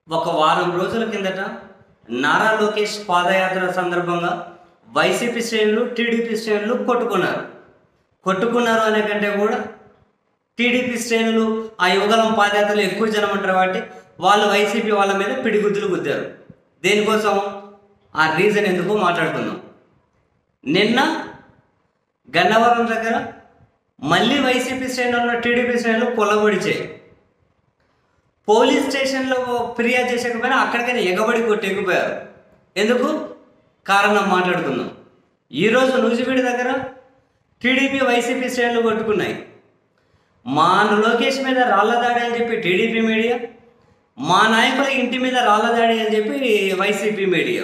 ఒక వారం రోజుల కిందట నారా లోకేష్ పాదయాత్ర సందర్భంగా వైసీపీ శ్రేణులు టీడీపీ శ్రేణులు కొట్టుకున్నారు కొట్టుకున్నారు అనే కంటే కూడా టీడీపీ శ్రేణులు ఆ యువగలం పాదయాత్రలో ఎక్కువ జనం ఉంటారు కాబట్టి వాళ్ళు వైసీపీ వాళ్ళ మీద పిడిగుద్దులు గుద్దారు దేనికోసం ఆ రీజన్ ఎందుకు మాట్లాడుకుందాం నిన్న గన్నవరం దగ్గర మళ్ళీ వైసీపీ శ్రేణులు టీడీపీ శ్రేణులు పొలబడిచాయి పోలీస్ స్టేషన్లో ఫిర్యాదు చేసకపోయినా అక్కడికైనా ఎగబడి కొట్టేకపోయారు ఎందుకు కారణం మాట్లాడుకుందాం ఈరోజు నూజివీడి దగ్గర టీడీపీ వైసీపీ శ్రేణులు కొట్టుకున్నాయి మా లోకేష్ మీద రాళ్ల దాడి అని చెప్పి టీడీపీ మీడియా మా నాయకుల ఇంటి మీద రాళ్ల దాడి అని చెప్పి వైసీపీ మీడియా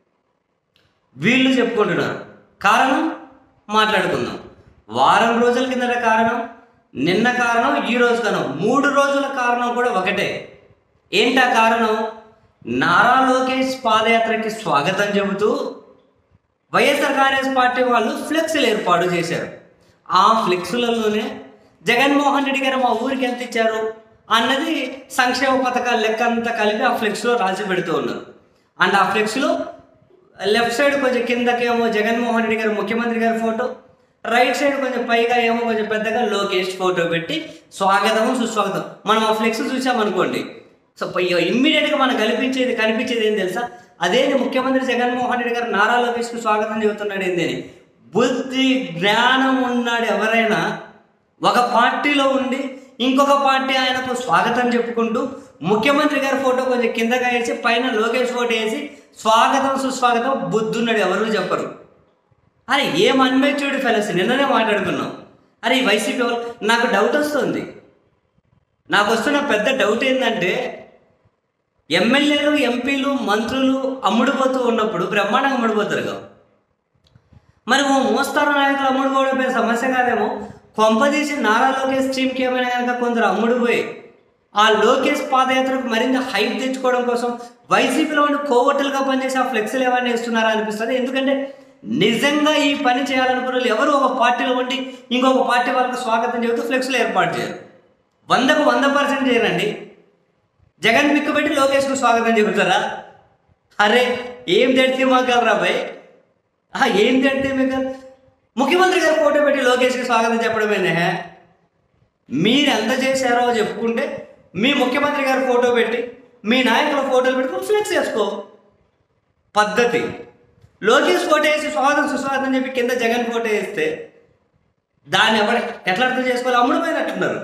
వీళ్ళు చెప్పుకుంటున్నారు కారణం మాట్లాడుకుందాం వారం రోజుల కిందట కారణం నిన్న కారణం ఈ రోజు కారణం మూడు రోజుల కారణం కూడా ఒకటే ఏంటా కారణం నారా లోకేష్ పాదయాత్రకి స్వాగతం చెబుతూ వైఎస్ఆర్ కాంగ్రెస్ పార్టీ వాళ్ళు ఫ్లెక్స్లు ఏర్పాటు చేశారు ఆ ఫ్లెక్సులలోనే జగన్మోహన్ రెడ్డి గారు మా ఊరికి ఎంత ఇచ్చారు అన్నది సంక్షేమ పథకాల లెక్క అంతా కలిపి ఆ ఫ్లెక్స్లో రాసి పెడుతూ ఉన్నారు అండ్ ఆ ఫ్లెక్స్లో లెఫ్ట్ సైడ్ కొంచెం కిందకేమో జగన్మోహన్ రెడ్డి గారు ముఖ్యమంత్రి గారి ఫోటో రైట్ సైడ్ కొంచెం పైగా ఏమో కొంచెం పెద్దగా లోకేష్ ఫోటో పెట్టి స్వాగతం సుస్వాగతం మనం ఆ ఫ్లెక్స్ చూసామనుకోండి సో ఇమ్మీడియట్గా మనకు కనిపించేది కనిపించేది ఏం తెలుసా అదే ముఖ్యమంత్రి జగన్మోహన్ రెడ్డి గారు నారా లోకేష్కి స్వాగతం చెబుతున్నాడు ఏంది అని బుద్ధి జ్ఞానం ఉన్నాడు ఎవరైనా ఒక పార్టీలో ఉండి ఇంకొక పార్టీ ఆయనకు స్వాగతం చెప్పుకుంటూ ముఖ్యమంత్రి గారి ఫోటో కొంచెం కిందగా వేసి పైన లోకేష్ ఫోటో వేసి స్వాగతం సుస్వాగతం బుద్ధున్నాడు ఎవరు చెప్పరు అరే ఏం అన్మెచ్యూర్డ్ ఫెలోస్ నిన్ననే మాట్లాడుకున్నాం అరే ఈ వైసీపీ వాళ్ళు నాకు డౌట్ వస్తుంది నాకు వస్తున్న పెద్ద డౌట్ ఏంటంటే ఎమ్మెల్యేలు ఎంపీలు మంత్రులు అమ్ముడుపోతూ ఉన్నప్పుడు బ్రహ్మాండంగా అమ్ముడుపోతారుగా మరి ఓ మోస్తారు నాయకులు అమ్ముడుపోవడం పెద్ద సమస్య కాదేమో కొంపదీసి నారా లోకేష్ టీంకి ఏమైనా కనుక కొందరు అమ్ముడుపోయి ఆ లోకేష్ పాదయాత్రకు మరింత హైప్ తెచ్చుకోవడం కోసం వైసీపీలో ఉండి కోవట్టులుగా పనిచేసి ఆ ఫ్లెక్స్లు ఏమైనా ఇస్తున్నారా అనిపిస్తుంది ఎందుకంటే నిజంగా ఈ పని చేయాలనుకున్న వాళ్ళు ఎవరు ఒక పార్టీలో ఉండి ఇంకొక పార్టీ వాళ్ళకి స్వాగతం చెబుతూ ఫ్లెక్స్లు ఏర్పాటు చేయరు వందకు వంద పర్సెంట్ చేయరండి జగన్ పిక్కు పెట్టి లోకేష్కు స్వాగతం చెబుతారా అరే ఏం తెడితే మాకలరా భయ్ ఆహా, ఏం తెడితే మీకు ముఖ్యమంత్రి గారు ఫోటో పెట్టి లోకేష్కి స్వాగతం చెప్పడమేనే మీరు ఎంత చేశారో చెప్పుకుంటే మీ ముఖ్యమంత్రి గారు ఫోటో పెట్టి మీ నాయకుల ఫోటోలు పెట్టుకుని ఫ్లెక్స్ చేసుకో పద్ధతి లోకేష్ ఫోటో వేసి స్వాగతం సుస్వాగతం చెప్పి కింద జగన్ ఫోటో వేస్తే దాన్ని ఎవరు ఎట్లా అర్థం చేసుకోవాలి అమ్ముడుపోయినట్టున్నారు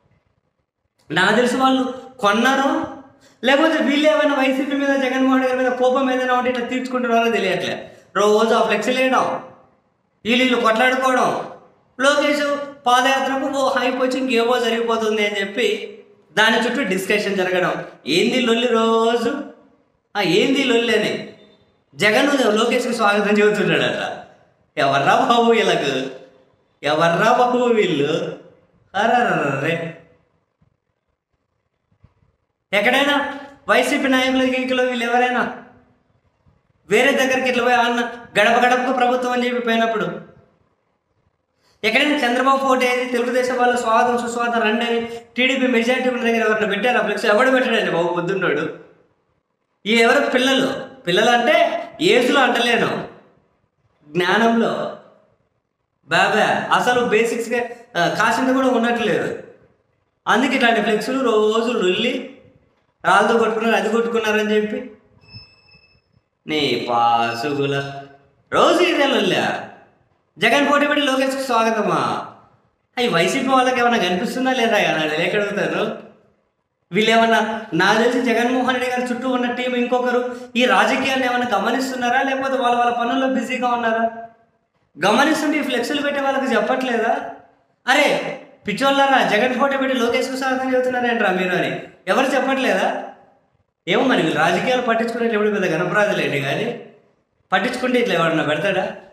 నాకు తెలిసి వాళ్ళు కొన్నారో లేకపోతే వీళ్ళు ఏమైనా వైసీపీ మీద జగన్మోహన్ రెడ్డి గారి మీద కోపం ఏదైనా ఉంటే ఇట్లా తీర్చుకుంటున్నారో తెలియట్లే రోజు ఆ ఫ్లెక్సీలు వేయడం వీళ్ళు వీళ్ళు కొట్లాడుకోవడం లోకేష్ పాదయాత్రకు ఓ హైప్ వచ్చి ఇంకేవో జరిగిపోతుంది అని చెప్పి దాని చుట్టూ డిస్కషన్ జరగడం ఏంది లొల్లి రోజు ఆ ఏంది లొల్లి అని జగన్ లోకేష్కి స్వాగతం చెబుతున్నాడట ఎవర్రా బాబు వీళ్ళకు ఎవర్రా బాబు వీళ్ళు అరే ఎక్కడైనా వైసీపీ నాయకులు గీకులు వీళ్ళు ఎవరైనా వేరే దగ్గరికి ఇట్లా పోయి అన్న గడప గడపకు ప్రభుత్వం అని చెప్పి పోయినప్పుడు ఎక్కడైనా చంద్రబాబు ఫోటో ఏది తెలుగుదేశం వాళ్ళు స్వాగతం సుస్వాగతం రండి అని టీడీపీ మెజార్టీ ఉన్న దగ్గర ఎవరిని పెట్టారు ఆ ఫ్లెక్స్ ఎవడు పెట్టాడండి బాబు పొద్దున్నాడు ఈ ఎవరు పిల్లలు పిల్లలు అంటే ఏజ్లో అంటలేను జ్ఞానంలో బాబా అసలు బేసిక్స్గా ఆ, కాసింత కూడా ఉన్నట్లేదు అందుకే ఇట్లాంటి ఫ్లెక్స్లు రోజు రుల్లి రాళ్ళతో కొట్టుకున్నారు అది కొట్టుకున్నారని చెప్పి నీ పాసుగుల రోజు ఇదే లొల్లా జగన్ పోటీ పెట్టి లోకేష్కి స్వాగతమా అవి వైసీపీ వాళ్ళకి ఏమైనా కనిపిస్తుందా లేదా అన్నాడు ఎక్కడ అడుగుతారు వీళ్ళు ఏమన్నా నాకు తెలిసి జగన్మోహన్ రెడ్డి గారి చుట్టూ ఉన్న టీం ఇంకొకరు ఈ రాజకీయాన్ని ఏమైనా గమనిస్తున్నారా లేకపోతే వాళ్ళ వాళ్ళ పనుల్లో బిజీగా ఉన్నారా గమనిస్తుంటే ఈ ఫ్లెక్సులు పెట్టే వాళ్ళకి చెప్పట్లేదా అరే పిచ్చోళ్ళారా జగన్ ఫోటో పెట్టి లోకేష్కు స్వాగతం చెబుతున్నారేంట్రా మీరు అని ఎవరు చెప్పట్లేదా ఏమో మరి వీళ్ళు రాజకీయాలు పట్టించుకునే ఎప్పుడు పెద్ద గణపరాధులేండి కానీ పట్టించుకుంటే ఇట్లా ఎవరన్నా పెడతాడా